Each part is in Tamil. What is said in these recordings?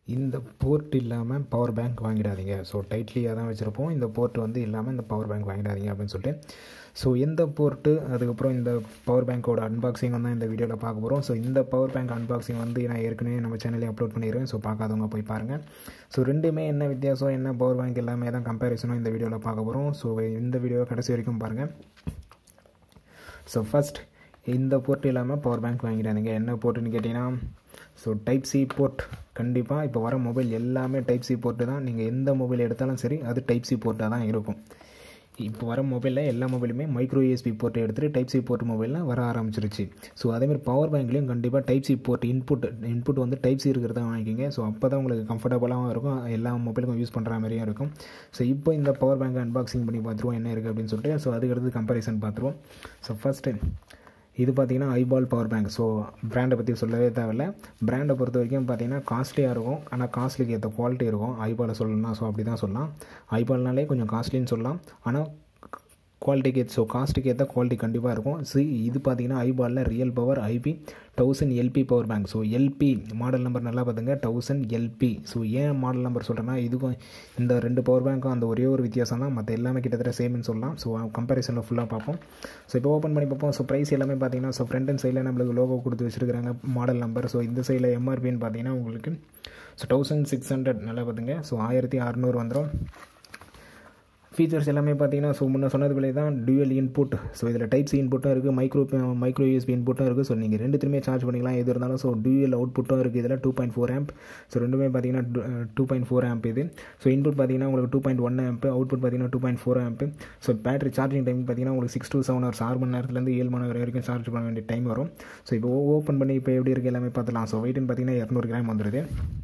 இந்த போர்ட் இல்லாமல் பவர் பேங்க் வாங்கிடாதீங்க ஸோ டைட்லியாக தான் வச்சுருப்போம் இந்த போர்ட் வந்து இல்லாமல் இந்த பவர் பேங்க் வாங்கிடாதீங்க அப்படின்னு சொல்லிட்டு ஸோ எந்த போர்ட்டு அதுக்கப்புறம் இந்த பவர் பேங்க்கோட அன்பாக்சிங் தான் இந்த வீடியோவில் பார்க்க போகிறோம் ஸோ இந்த பவர் பேங்க் அன்பாக்சிங் வந்து நான் ஏற்கனவே நம்ம சேனல்லே அப்லோட் பண்ணிடுவேன் ஸோ பார்க்காதவங்க போய் பாருங்கள் ஸோ ரெண்டுமே என்ன வித்தியாசம் என்ன பவர் பேங்க் எல்லாமே தான் கம்பேரிசனும் இந்த வீடியோவில் பார்க்க போகிறோம் ஸோ இந்த வீடியோவை கடைசி வரைக்கும் பாருங்கள் ஸோ ஃபஸ்ட் இந்த போர்ட் இல்லாமல் பவர் பேங்க் வாங்கிடாதீங்க என்ன போர்ட்டுன்னு கேட்டிங்கன்னா ஸோ டைப் சி போர்ட் கண்டிப்பாக இப்போ வர மொபைல் எல்லாமே டைப் சி போர்ட்டு தான் நீங்கள் எந்த மொபைல் எடுத்தாலும் சரி அது டைப் சி போர்ட்டாக தான் இருக்கும் இப்போ வர மொபைலில் எல்லா மொபைலுமே மைக்ரோ யூஎஸ்பி போர்ட்டை எடுத்துகிட்டு டைப் சி போர்ட் மொபைலில் வர ஆரம்பிச்சிருச்சு ஸோ அதேமாதிரி பவர் பேங்க்லேயும் கண்டிப்பாக type C port input input வந்து டைப் சி இருக்கிறதா வாங்கிக்கிங்க ஸோ அப்போ தான் உங்களுக்கு கம்ஃபர்டபுளாகவும் இருக்கும் எல்லா மொபைலுக்கும் யூஸ் பண்ணுற மாதிரியும் இருக்கும் ஸோ இப்போ இந்த பவர் பேங்க் அன்பாக்சிங் பண்ணி பார்த்துருவோம் என்ன இருக்குது அப்படின்னு சொல்லிட்டு ஸோ அதுக்கடுத்து கம்பேரிசன் பார்த்துருவோம் ஸோ ஃபஸ்ட்டு இது பார்த்தீங்கன்னா ஐபால் பவர் பேங்க் ஸோ பிராண்டை பற்றி சொல்லவே தேவையில்ல பிராண்டை பொறுத்த வரைக்கும் பார்த்தீங்கன்னா காஸ்ட்லியாக இருக்கும் ஆனால் காஸ்ட்லிக்கு ஏற்ற குவாலிட்டி இருக்கும் ஐபாலை சொல்லணும்னா ஸோ அப்படி தான் சொல்லலாம் ஐபால்னாலே கொஞ்சம் காஸ்ட்லின்னு சொல்லலாம் ஆனால் குவாலிட்டிக்கு ஸோ காஸ்ட்டுக்கு ஏற்ற குவாலிட்டி கண்டிப்பாக இருக்கும் சி இது பார்த்தீங்கன்னா ஐபாலில் real power IP thousand LP power bank so LP model number நல்லா பார்த்துங்க தௌசண்ட் எல்பி ஸோ ஏன் மாடல் நம்பர் சொல்கிறேன்னா இதுக்கும் இந்த ரெண்டு பவர் பேங்க்கும் அந்த ஒரே ஒரு வித்தியாசம் தான் மற்ற எல்லாமே கிட்டத்தட்ட சேம்னு சொல்லலாம் ஸோ கம்பேரிசனில் ஃபுல்லாக பார்ப்போம் ஸோ இப்போ ஓப்பன் பண்ணி பார்ப்போம் ஸோ ப்ரைஸ் எல்லாமே பார்த்தீங்கன்னா ஸோ ஃப்ரண்ட் அண்ட் சைடில் நம்மளுக்கு லோகோ கொடுத்து வச்சுருக்காங்க மாடல் நம்பர் ஸோ இந்த சைடில் எம்ஆர்பின்னு பார்த்தீங்கன்னா உங்களுக்கு ஸோ தௌசண்ட் சிக்ஸ் ஹண்ட்ரட் நல்லா பார்த்துங்க ஸோ ஆயிரத்தி அறநூறு வந்துடும் ஃபீச்சர்ஸ் எல்லாமே பார்த்தீங்கன்னா ஸோ முன்ன சொன்னதுக்குள்ளே தான் டியூஎல் இன்புட் ஸோ இதில் டைப் சி இன்புட்டும் இருக்குது மைக்ரோ மைக்ரோ யூஎஸ்பி இன்புட்டும் இருக்குது ஸோ நீங்கள் ரெண்டுத்துலையுமே சார்ஜ் பண்ணிக்கலாம் எது இருந்தாலும் ஸோ டியூஎல் அவுட்புட்டும் இருக்குது இதில் two point four amp so ரெண்டுமே பார்த்தீங்கன்னா டூ பாயிண்ட் ஃபோர் ஆம்ப் இது ஸோ இன்புட் பார்த்தீங்கன்னா உங்களுக்கு two point one amp output பார்த்தீங்கன்னா two point four amp so battery charging time பார்த்தீங்கன்னா உங்களுக்கு சிக்ஸ் டு செவன் ஹவர்ஸ் ஆறு மணி நேரத்துலேருந்து ஏழு மணி நேரம் வரைக்கும் சார்ஜ் பண்ண வேண்டிய டைம் வரும் ஸோ இப்போ ஓப்பன் பண்ணி இப்போ எப்படி இருக்குது எல்லாமே பார்த்துலாம் ஸோ வெயிட்னு பார்த்தீங்கன்னா இரநூறு கிராம் வந்துடுது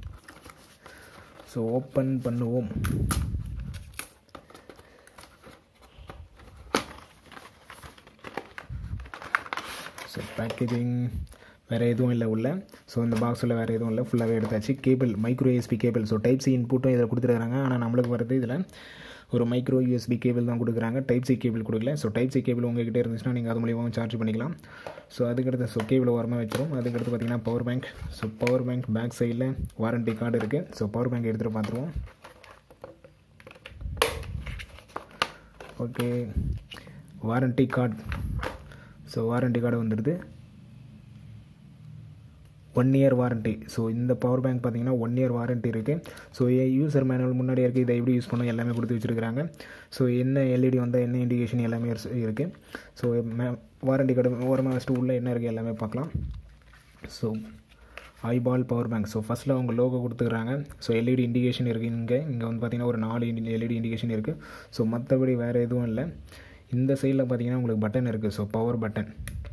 ஸோ ஓப்பன் பண்ணுவோம் ஸோ பேக்கேஜிங் வேறு எதுவும் இல்லை உள்ள ஸோ இந்த பாக்ஸில் வேறு எதுவும் இல்லை ஃபுல்லாகவே எடுத்தாச்சு cable micro USB cable so type C இன்புட்டும் இதில் கொடுத்துருக்காங்க ஆனால் நம்மளுக்கு வருது இதில் ஒரு மைக்ரோ யூஎஸ்பி கேபிள் தான் கொடுக்குறாங்க டைப் சி கேபிள் கொடுக்கல ஸோ டைப் சி கேபிள் உங்ககிட்ட இருந்துச்சுன்னா நீங்கள் அது மூலியமாக சார்ஜ் பண்ணிக்கலாம் ஸோ அதுக்கடுத்து ஸோ கேபிள் ஓரமாக வச்சிடும் அதுக்கடுத்து பார்த்தீங்கன்னா power bank so power bank back சைடில் வாரண்ட்டி கார்டு இருக்குது ஸோ பவர் பேங்க் எடுத்துகிட்டு பார்த்துருவோம் okay warranty card so warranty card வந்துடுது ஒன் இயர் வாரண்ட்டி ஸோ இந்த பவர் பேங்க் பார்த்தீங்கன்னா ஒன் இயர் வாரண்ட்டி இருக்குது ஸோ யூசர் மேனுவல் முன்னாடி இருக்குது இதை எப்படி யூஸ் பண்ணணும் எல்லாமே கொடுத்து வச்சுருக்காங்க ஸோ என்ன எல்இடி வந்தால் என்ன இண்டிகேஷன் எல்லாமே இருக்குது ஸோ மே வாரண்ட்டி கார்டு ஓரமாக வச்சுட்டு உள்ளே என்ன இருக்குது எல்லாமே பார்க்கலாம் so iBall power bank so ஃபஸ்ட்டில் அவங்க லோகோ கொடுத்துக்கிறாங்க ஸோ எல்இடி இண்டிகேஷன் இருக்குது இங்கே இங்கே வந்து பார்த்திங்கன்னா ஒரு நாலு எல்இடி இண்டிகேஷன் இருக்குது ஸோ மற்றபடி வேறு எதுவும் இல்லை இந்த சைடில் பார்த்தீங்கன்னா உங்களுக்கு பட்டன் இருக்குது so power button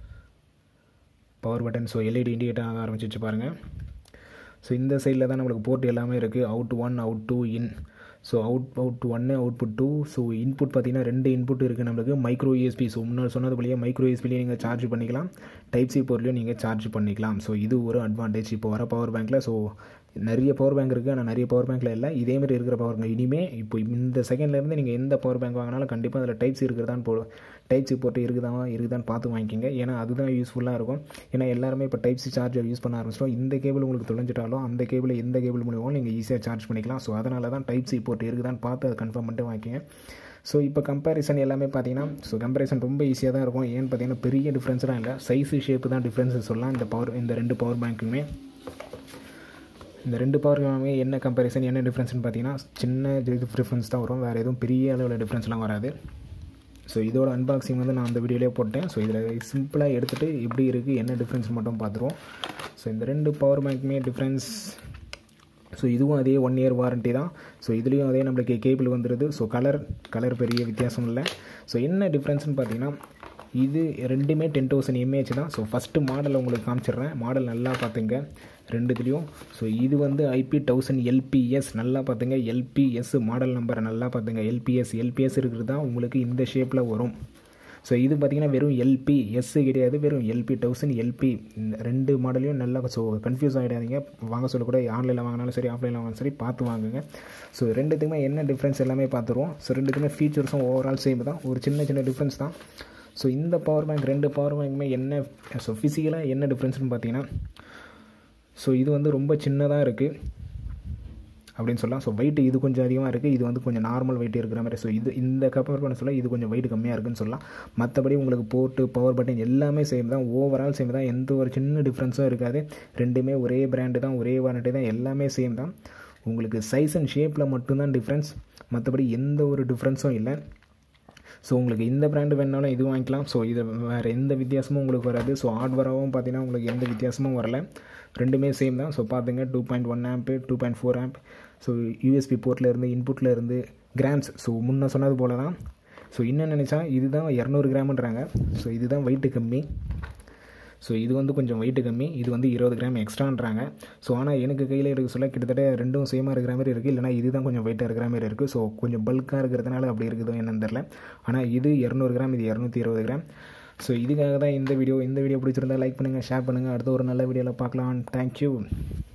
power button so LED indicator ஆக ஆரம்பிச்சிச்சு பாருங்கள் ஸோ இந்த சைடில் தான் நம்மளுக்கு போர்ட் எல்லாமே இருக்குது out one out two in so out out ஒன்று அவுட்புட் டூ ஸோ இன்புட் பார்த்தீங்கன்னா ரெண்டு இன்புட் இருக்குது நம்மளுக்கு மைக்ரோ யூஎஸ்பி ஸோ முன்னாடி சொன்னது போலியே மைக்ரோ யூஎஸ்பிலையும் நீங்கள் சார்ஜ் பண்ணிக்கலாம் டைப் சி போர்ட்லேயும் நீங்கள் சார்ஜ் பண்ணிக்கலாம் ஸோ இது ஒரு அட்வான்டேஜ் இப்போ வர பவர் பேங்க்கில் ஸோ நிறைய பவர் பேங்க் இருக்குது ஆனால் நிறைய பவர் பேங்க்கில் இல்லை இதேமாதிரி இருக்கிற பவர் பேங்க் இனிமேல் இப்போ இந்த செகண்ட்லேருந்து நீங்கள் எந்த பவர் பேங்க் வாங்கினாலும் கண்டிப்பாக அதில் டைப் சி இருக்கிறதான் போ டைப் சி போட்டு இருக்குதா இருக்குதான்னு பார்த்து வாங்கிக்கிங்க ஏன்னா அதுதான் யூஸ்ஃபுல்லாக இருக்கும் ஏன்னா எல்லாருமே இப்போ டைப் சி சார்ஜர் யூஸ் பண்ண ஆரம்பிச்சிடும் இந்த கேபிள் உங்களுக்கு தொலைஞ்சிட்டாலும் அந்த கேபிள் எந்த கேபிள் மூலியமாக நீங்கள் ஈஸியாக சார்ஜ் பண்ணிக்கலாம் ஸோ அதனால தான் டைப் சி போட்டு இருக்குதான்னு பார்த்து அதை கன்ஃபார்ம் பண்ணிட்டு வாங்கிக்கிங்க ஸோ இப்போ கம்பேரிசன் எல்லாமே பார்த்தீங்கன்னா ஸோ கம்பேரிசன் ரொம்ப ஈஸியாக தான் இருக்கும் ஏன்னு பார்த்தீங்கன்னா பெரிய டிஃப்ரென்ஸ்லாம் இல்லை சைஸு ஷேப்பு தான் டிஃப்ரென்ஸ் சொல்லலாம் இந்த பவர் இந்த ரெண்டு பவர் பேங்க்குமே இந்த ரெண்டு பவர் பேங்க்குமே என்ன கம்பேரிசன் என்ன டிஃப்ரென்ஸ்னு பார்த்தீங்கன்னா சின்ன டிஃப்ரென்ஸ் தான் வரும் வேறு எதுவும் பெரிய அளவில் டிஃப்ரென்ஸ்லாம் வராது ஸோ இதோட அன்பாக்சிங் வந்து நான் அந்த வீடியோலேயே போட்டேன் ஸோ இதில் சிம்பிளாக எடுத்துகிட்டு எப்படி இருக்குது என்ன டிஃப்ரென்ஸ் மட்டும் பார்த்துருவோம் ஸோ இந்த ரெண்டு பவர் பேங்க்குமே டிஃப்ரென்ஸ் ஸோ இதுவும் அதே ஒன் இயர் வாரண்ட்டி தான் ஸோ இதுலேயும் அதே நம்மளுக்கு கேபிள் வந்துடுது ஸோ கலர் கலர் பெரிய வித்தியாசம் இல்லை ஸோ என்ன டிஃப்ரென்ஸ்னு பார்த்தீங்கன்னா இது ரெண்டுமே டென் தௌசண்ட் எம்ஏஹெச் தான் ஸோ ஃபஸ்ட்டு மாடல் உங்களுக்கு காமிச்சிடுறேன் மாடல் நல்லா பார்த்துங்க ரெண்டுத்துலேயும் ஸோ இது வந்து ஐபி தௌசண்ட் எல்பிஎஸ் நல்லா பார்த்துங்க எல்பிஎஸ் மாடல் நம்பரை நல்லா பார்த்துங்க எல்பிஎஸ் எல்பிஎஸ் இருக்கிறது தான் உங்களுக்கு இந்த ஷேப்பில் வரும் ஸோ இது பார்த்திங்கன்னா வெறும் எல்பி எஸ் கிடையாது வெறும் எல்பி தௌசண்ட் எல்பி இந்த ரெண்டு மாடலையும் நல்லா ஸோ கன்ஃபியூஸ் ஆகிடாதீங்க வாங்க சொல்லக்கூட ஆன்லைனில் வாங்கினாலும் சரி ஆஃப்லைனில் வாங்கினாலும் சரி பார்த்து வாங்குங்க ஸோ ரெண்டுத்துக்குமே என்ன டிஃப்ரென்ஸ் எல்லாமே பார்த்துருவோம் ஸோ ரெண்டுத்துக்குமே ஃபீச்சர்ஸும் ஓவரால் சேம் தான் ஒரு சின்ன சின்ன டிஃப்ரென்ஸ் தான் ஸோ இந்த பவர் பேங்க் ரெண்டு பவர் பேங்க்குமே என்ன ஸோ ஃபிசிக்கலாக என்ன டிஃப்ரென்ஸ்னு பார்த்தீங்கன்னா ஸோ இது வந்து ரொம்ப சின்னதாக இருக்குது அப்படின்னு சொல்லலாம் ஸோ வெயிட் இது கொஞ்சம் அதிகமாக இருக்குது இது வந்து கொஞ்சம் நார்மல் வெயிட் இருக்கிற மாதிரி ஸோ இது இந்த கம்பேர் பண்ண சொல்ல இது கொஞ்சம் வெயிட் கம்மியாக இருக்குன்னு சொல்லலாம் மற்றபடி உங்களுக்கு போர்ட்டு பவர் பட்டன் எல்லாமே சேம் தான் ஓவரால் சேம் தான் எந்த ஒரு சின்ன டிஃப்ரென்ஸும் இருக்காது ரெண்டுமே ஒரே பிராண்டு தான் ஒரே வாரண்ட்டி தான் எல்லாமே சேம் தான் உங்களுக்கு சைஸ் அண்ட் ஷேப்பில் மட்டும்தான் டிஃப்ரென்ஸ் மற்றபடி எந்த ஒரு டிஃப்ரென்ஸும் இல்லை ஸோ உங்களுக்கு இந்த பிராண்டு வேணாலும் இது வாங்கிக்கலாம் ஸோ இது வேறு எந்த வித்தியாசமும் உங்களுக்கு வராது ஸோ ஹார்ட்வேராகவும் பார்த்தீங்கன்னா உங்களுக்கு எந்த வித்தியாசமும் வரல ரெண்டுமே சேம் தான் ஸோ பார்த்துங்க two point one amp two point four amp so USB போர்ட்டில் இருந்து இன்புட்டில் இருந்து கிராம்ஸ் ஸோ முன்ன சொன்னது போல தான் ஸோ இன்னும் நினச்சா இதுதான் இரநூறு கிராம்ன்றாங்க ஸோ இதுதான் வெயிட்டு கம்மி ஸோ இது வந்து கொஞ்சம் வெயிட்டு கம்மி இது வந்து இருபது கிராம் எக்ஸ்ட்ரான்றாங்க ஸோ ஆனால் எனக்கு கையில் இருக்க சொல்ல கிட்டத்தட்ட ரெண்டும் சேமாக இருக்கிற மாதிரி இருக்குது இல்லைனா இதுதான் கொஞ்சம் வெயிட்டாக இருக்கிற மாதிரி இருக்குது ஸோ கொஞ்சம் பல்காக இருக்கிறதுனால அப்படி இருக்குதோ என்னன்னு தெரில ஆனால் இது இரநூறு கிராம் இது இரநூத்தி இருபது கிராம் ஸோ இதுக்காக தான் இந்த வீடியோ இந்த வீடியோ பிடிச்சிருந்தா லைக் பண்ணுங்கள் ஷேர் பண்ணுங்கள் அடுத்த ஒரு நல்ல வீடியோவில் பார்க்கலாம் தேங்க்யூ